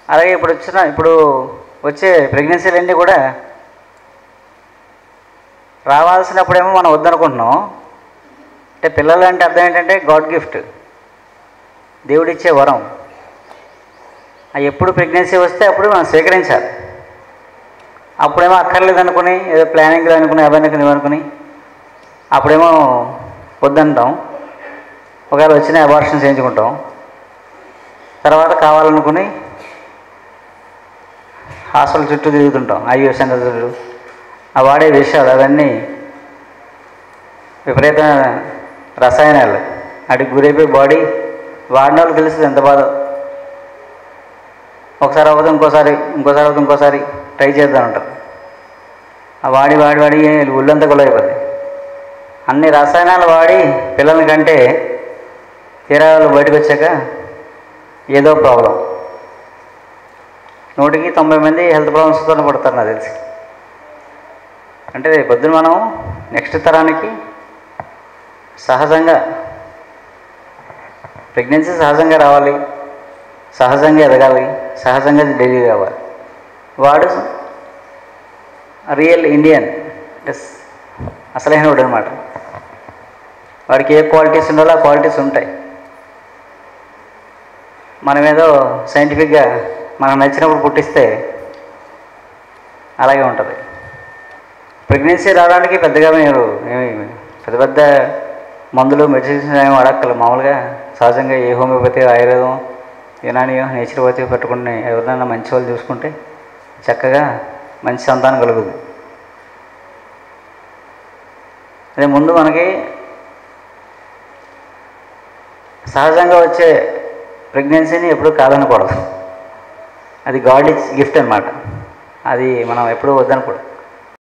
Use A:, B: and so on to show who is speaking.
A: అలాగే ఇప్పుడు వచ్చిన ఇప్పుడు వచ్చే ప్రెగ్నెన్సీలన్నీ కూడా రావాల్సినప్పుడేమో మనం వద్దనుకుంటున్నాం అంటే పిల్లలు అంటే అర్థం ఏంటంటే గాడ్ గిఫ్ట్ దేవుడిచ్చే వరం అవి ఎప్పుడు ప్రెగ్నెన్సీ వస్తే అప్పుడు మనం స్వీకరించాలి అప్పుడేమో అక్కర్లేదు అనుకుని ఏదో ప్లానింగ్లు అనుకుని అవన్నీ అనుకుని అనుకుని అప్పుడేమో వద్దంటాం ఒకవేళ వచ్చిన అబార్షన్ చేయించుకుంటాం తర్వాత కావాలనుకుని హాస్పిటల్ చుట్టూ తిరుగుతుంటాం ఐయో సెంటర్ చుట్టూ ఆ వాడే విషయాలు అవన్నీ విపరీతమైన రసాయనాలు అడిగి గురైపోయి బాడీ వాడిన వాళ్ళు తెలుస్తుంది ఎంత బాధ ఒకసారి అవ్వదు ఇంకోసారి ఇంకోసారి అవ్వదు ఇంకోసారి ట్రై చేద్దాం అంటారు ఆ వాడి వాడి వాడి ఒళ్ళంతా గొలవైపోద్ది అన్ని రసాయనాలు వాడి పిల్లల కంటే తీరా వాళ్ళు బయటకు వచ్చాక ఏదో ప్రాబ్లం నూటికి తొంభై మంది హెల్త్ ప్రాబ్లమ్స్తో పడతారు నాకు తెలిసి అంటే పొద్దున మనం నెక్స్ట్ తరానికి సహజంగా ప్రెగ్నెన్సీ సహజంగా రావాలి సహజంగా ఎదగాలి సహజంగా డెలివరీ అవ్వాలి వాడు రియల్ ఇండియన్ అంటే అసలైన వాడు అనమాట వాడికి ఏ క్వాలిటీస్ ఉండాలో ఆ క్వాలిటీస్ ఉంటాయి మనం ఏదో సైంటిఫిక్గా మనకు నచ్చినప్పుడు పుట్టిస్తే అలాగే ఉంటుంది ప్రెగ్నెన్సీ రావడానికి పెద్దగా మీరు ఏమి పెద్ద పెద్ద మందులు మెడిసిన్స్ ఏమి అడక్కలు మామూలుగా సహజంగా ఏ హోమియోపతి ఆయుర్వేదం యునానియో నేచురోపతి పెట్టుకుని ఎవరినైనా మంచి వాళ్ళు చూసుకుంటే చక్కగా మంచి సంతానం కలుగుతుంది అదే ముందు మనకి సహజంగా వచ్చే ప్రెగ్నెన్సీని ఎప్పుడూ కాదనకూడదు అది గాడ్ ఇచ్ గిఫ్ట్ అనమాట అది మనం ఎప్పుడూ వద్దనకూడదు